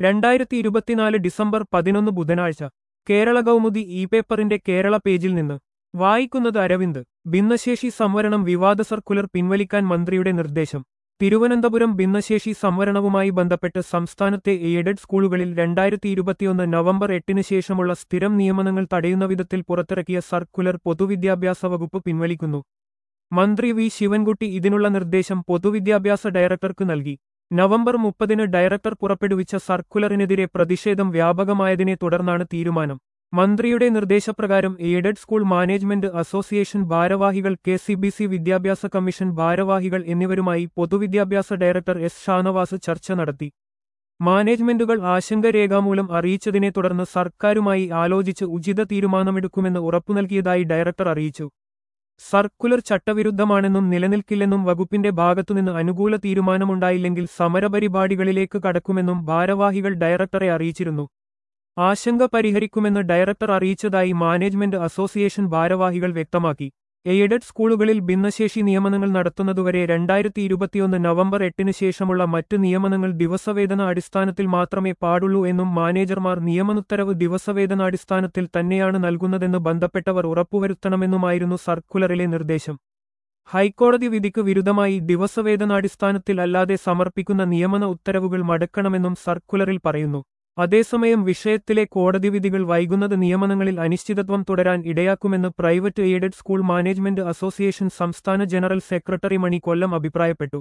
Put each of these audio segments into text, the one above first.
രണ്ടായിരത്തി ഇരുപത്തിനാല് ഡിസംബർ പതിനൊന്ന് ബുധനാഴ്ച കേരള കൗമുദി ഇ പേപ്പറിന്റെ കേരള പേജിൽ നിന്ന് വായിക്കുന്നത് അരവിന്ദ് ഭിന്നശേഷി സംവരണം വിവാദ സർക്കുലർ പിൻവലിക്കാൻ മന്ത്രിയുടെ നിർദ്ദേശം തിരുവനന്തപുരം ഭിന്നശേഷി സംവരണവുമായി ബന്ധപ്പെട്ട് സംസ്ഥാനത്തെ എയ്ഡഡ് സ്കൂളുകളിൽ രണ്ടായിരത്തി ഇരുപത്തിയൊന്ന് നവംബർ എട്ടിന് ശേഷമുള്ള സ്ഥിരം നിയമനങ്ങൾ തടയുന്ന വിധത്തിൽ പുറത്തിറക്കിയ സർക്കുലർ പൊതുവിദ്യാഭ്യാസ വകുപ്പ് പിൻവലിക്കുന്നു മന്ത്രി വി ശിവൻകുട്ടി ഇതിനുള്ള നിർദ്ദേശം പൊതുവിദ്യാഭ്യാസ ഡയറക്ടർക്ക് നൽകി നവംബർ മുപ്പതിന് ഡയറക്ടർ പുറപ്പെടുവിച്ച സർക്കുലറിനെതിരെ പ്രതിഷേധം വ്യാപകമായതിനെ തുടർന്നാണ് തീരുമാനം മന്ത്രിയുടെ നിർദ്ദേശപ്രകാരം എയ്ഡഡ് സ്കൂൾ മാനേജ്മെന്റ് അസോസിയേഷൻ ഭാരവാഹികൾ കെ സി ബി സി വിദ്യാഭ്യാസ കമ്മീഷൻ ഭാരവാഹികൾ എന്നിവരുമായി പൊതുവിദ്യാഭ്യാസ ഡയറക്ടർ എസ് ഷാനവാസ് ചർച്ച നടത്തി മാനേജ്മെന്റുകൾ ആശങ്ക രേഖാമൂലം അറിയിച്ചതിനെ തുടർന്ന് സർക്കാരുമായി ആലോചിച്ച് ഉചിത തീരുമാനമെടുക്കുമെന്ന് ഉറപ്പു നൽകിയതായി ഡയറക്ടർ അറിയിച്ചു സർക്കുലർ ചട്ടവിരുദ്ധമാണെന്നും നിലനിൽക്കില്ലെന്നും വകുപ്പിന്റെ ഭാഗത്തുനിന്ന് അനുകൂല തീരുമാനമുണ്ടായില്ലെങ്കിൽ സമരപരിപാടികളിലേക്ക് കടക്കുമെന്നും ഭാരവാഹികൾ ഡയറക്ടറെ അറിയിച്ചിരുന്നു ആശങ്ക പരിഹരിക്കുമെന്ന് ഡയറക്ടർ അറിയിച്ചതായി മാനേജ്മെന്റ് അസോസിയേഷൻ ഭാരവാഹികൾ വ്യക്തമാക്കി എയ്ഡഡ് സ്കൂളുകളിൽ ഭിന്നശേഷി നിയമനങ്ങൾ നടത്തുന്നതുവരെ രണ്ടായിരത്തി ഇരുപത്തിയൊന്ന് നവംബർ എട്ടിന് ശേഷമുള്ള മറ്റ് നിയമനങ്ങൾ ദിവസവേതന അടിസ്ഥാനത്തിൽ മാത്രമേ പാടുള്ളൂ എന്നും മാനേജർമാർ നിയമനുത്തരവ് ദിവസവേതനാടിസ്ഥാനത്തിൽ തന്നെയാണ് നൽകുന്നതെന്ന് ബന്ധപ്പെട്ടവർ ഉറപ്പുവരുത്തണമെന്നുമായിരുന്നു സർക്കുലറിലെ നിർദ്ദേശം ഹൈക്കോടതി വിധിക്ക് വിരുദ്ധമായി ദിവസവേതനാടിസ്ഥാനത്തിൽ അല്ലാതെ സമർപ്പിക്കുന്ന നിയമന ഉത്തരവുകൾ മടക്കണമെന്നും സർക്കുലറിൽ പറയുന്നു അതേസമയം വിഷയത്തിലെ കോടതി വിധികൾ വൈകുന്നത് നിയമനങ്ങളിൽ അനിശ്ചിതത്വം തുടരാൻ ഇടയാക്കുമെന്ന് private aided school management association സംസ്ഥാന ജനറൽ സെക്രട്ടറി മണി കൊല്ലം അഭിപ്രായപ്പെട്ടു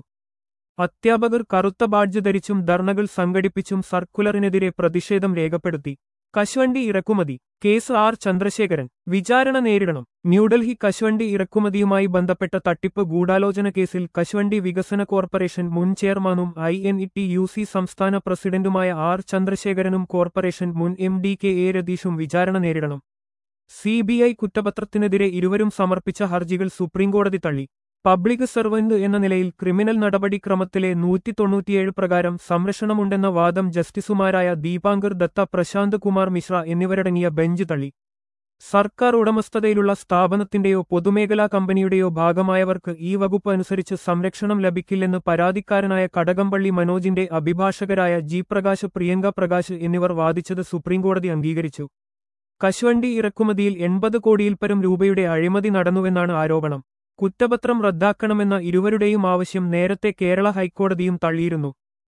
അധ്യാപകർ കറുത്ത ബാഡ്ജ് ധരിച്ചും ധർണകൾ സംഘടിപ്പിച്ചും സർക്കുലറിനെതിരെ പ്രതിഷേധം രേഖപ്പെടുത്തി കശുവണ്ടി ഇറക്കുമതി കേസ് ആർ ചന്ദ്രശേഖരൻ വിചാരണ നേരിടണം ന്യൂഡൽഹി കശുവണ്ടി ഇറക്കുമതിയുമായി ബന്ധപ്പെട്ട തട്ടിപ്പ് ഗൂഢാലോചന കേസിൽ കശുവണ്ടി വികസന കോർപ്പറേഷൻ മുൻ ചെയർമാനും I N T U C സി സംസ്ഥാന പ്രസിഡന്റുമായ ആർ ചന്ദ്രശേഖരനും കോർപ്പറേഷൻ മുൻ എം ഡി കെ എ രതീഷും വിചാരണ നേരിടണം സി ബി ഐ കുറ്റപത്രത്തിനെതിരെ ഇരുവരും സമർപ്പിച്ച ഹർജികൾ സുപ്രീംകോടതി തള്ളി പബ്ലിക് സർവന്റ് എന്ന നിലയിൽ ക്രിമിനൽ നടപടിക്രമത്തിലെ നൂറ്റി തൊണ്ണൂറ്റിയേഴ് പ്രകാരം സംരക്ഷണമുണ്ടെന്ന വാദം ജസ്റ്റിസുമാരായ ദീപാങ്കർ ദത്ത പ്രശാന്ത് കുമാർ മിശ്ര എന്നിവരടങ്ങിയ ബെഞ്ച് തള്ളി സർക്കാർ ഉടമസ്ഥതയിലുള്ള സ്ഥാപനത്തിന്റെയോ പൊതുമേഖലാ കമ്പനിയുടെയോ ഭാഗമായവർക്ക് ഈ വകുപ്പ് അനുസരിച്ച് സംരക്ഷണം ലഭിക്കില്ലെന്ന് പരാതിക്കാരനായ കടകംപള്ളി മനോജിന്റെ അഭിഭാഷകരായ ജി പ്രകാശ് പ്രിയങ്ക പ്രകാശ് എന്നിവർ വാദിച്ചത് സുപ്രീംകോടതി അംഗീകരിച്ചു കശുവണ്ടി ഇറക്കുമതിയിൽ എൺപത് കോടിയിൽപ്പരം രൂപയുടെ അഴിമതി നടന്നുവെന്നാണ് ആരോപണം കുറ്റപത്രം റദ്ദാക്കണമെന്ന ഇരുവരുടെയും ആവശ്യം നേരത്തെ കേരള ഹൈക്കോടതിയും തള്ളിയിരുന്നു